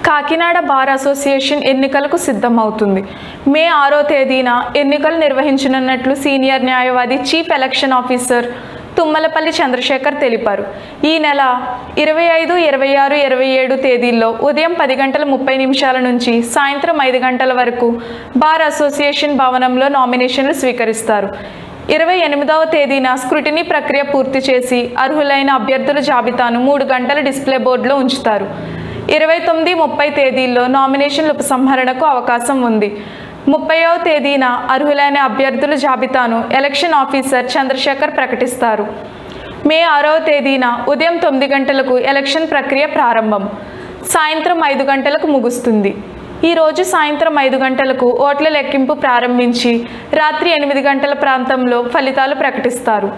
Kakinada bar association ఎన్నికలకు సిద్ధమవుతుంది మే ఆరో తేదీన ఎన్నికలు నిర్వహించనున్నట్లు సీనియర్ న్యాయవాది chief election officer Tummalapalli Chandrasekhar తెలిపారు ఈ నెల ఇరవై ఐదు ఇరవై ఆరు ఇరవై ఏడు తేదీల్లో ఉదయం పది గంటల ముప్పై నిమిషాల నుంచి సాయంత్రం ఐదు గంటల వరకు బార్ అసోసియేషన్ భవనంలో నామినేషన్లు స్వీకరిస్తారు ఇరవై ఎనిమిదవ తేదీన స్క్రూటినీ ప్రక్రియ పూర్తి చేసి అర్హులైన అభ్యర్థుల జాబితాను మూడు గంటల డిస్ప్లే బోర్డులో ఉంచుతారు ఇరవై తొమ్మిది ముప్పై తేదీల్లో నామినేషన్ల ఉపసంహరణకు అవకాశం ఉంది ముప్పైవ తేదీన అర్హులైన అభ్యర్థుల జాబితాను ఎలక్షన్ ఆఫీసర్ చంద్రశేఖర్ ప్రకటిస్తారు మే ఆరవ తేదీన ఉదయం తొమ్మిది గంటలకు ఎలక్షన్ ప్రక్రియ ప్రారంభం సాయంత్రం ఐదు గంటలకు ముగుస్తుంది ఈ రోజు సాయంత్రం ఐదు గంటలకు ఓట్ల లెక్కింపు ప్రారంభించి రాత్రి ఎనిమిది గంటల ప్రాంతంలో ఫలితాలు ప్రకటిస్తారు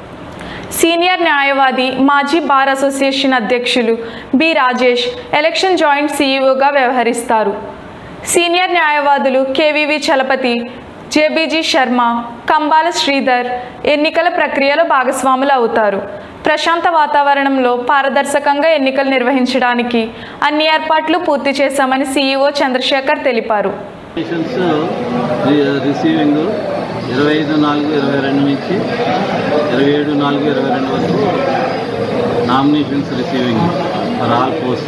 సీనియర్ న్యాయవాది మాజీ బార్ అసోసియేషన్ అధ్యక్షులు బి రాజేష్ ఎలక్షన్ జాయింట్ సీఈఓగా వ్యవహరిస్తారు సీనియర్ న్యాయవాదులు కేవీవి చలపతి జేబీజీ శర్మ కంబాల శ్రీధర్ ఎన్నికల ప్రక్రియలో భాగస్వాములు అవుతారు ప్రశాంత వాతావరణంలో పారదర్శకంగా ఎన్నికలు నిర్వహించడానికి అన్ని ఏర్పాట్లు పూర్తి చేశామని సీఈఓ చంద్రశేఖర్ తెలిపారు మిషన్స్ రిసీవింగ్ ఇరవై ఐదు నాలుగు ఇరవై రెండు నుంచి ఇరవై ఏడు నాలుగు ఇరవై రెండు వరకు nominations receiving for all post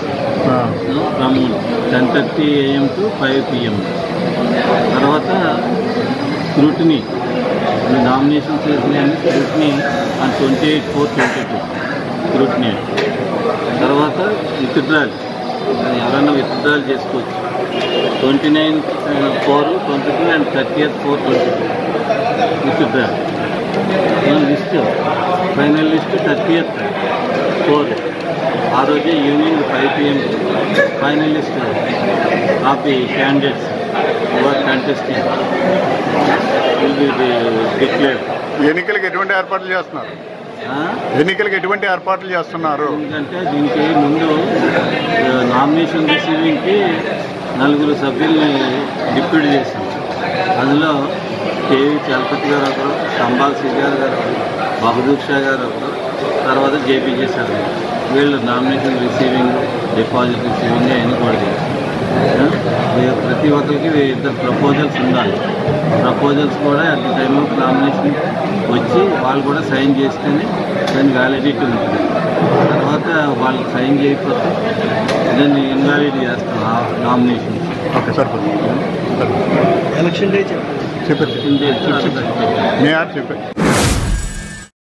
from ten thirty A M to five P M తర్వాత స్క్రూటినీ నామినేషన్స్ వేసినాయని scrutiny on twenty eight four twenty two scrutiny తర్వాత విత్డ్రాల్ ఎవరైనా విత్డ్రాల్ చేసుకోవచ్చు twenty nine four twenty two and thirty eighth four twenty two withdrawal list final list thirty eighth four ఆ రోజే evening five P M final list of the candidates your contesting will be declared ఎన్నికలకు ఎటువంటి ఏర్పాట్లు చేస్తున్నారు ఎన్నికలకు ఎటువంటి ఏర్పాట్లు చేస్తున్నారు ఎందుకంటే దీనికి ముందు నామినేషన్ రిసీవింగ్కి నలుగురు సభ్యుల్ని డిప్యూటీ చేశాం అందులో కేవీ చలపతి గారు ఒకరు సంబాల్ సిగార్ గారు ఒకరు బహదూర్ షా గారు ఒకరు తర్వాత జేపీజీ సార్ వీళ్ళు నామినేషన్ రిసీవింగ్ డిపాజిట్ రిసీవింగ్ అవన్నీ కూడా చేశారు ఆ, ప్రతి ఒక్కరికి ఇద్దరు ప్రపోజల్స్ ఉండాలి ప్రపోజల్స్ కూడా at the time of nomination వచ్చి వాళ్ళు కూడా సైన్ చేస్తేనే దాని వ్యాలిడిటీ ఉంటుంది తర్వాత వాళ్ళు సైన్ చేయకపోతే దాన్ని ఇన్వాలిడ్ చేస్తాం ఆ నామినేషన్ ఓకే సరిపోతుంది ఎలక్షన్ డే చెప్పండి చెప్పండి చెప్పి మీ యాప్ చెప్పండి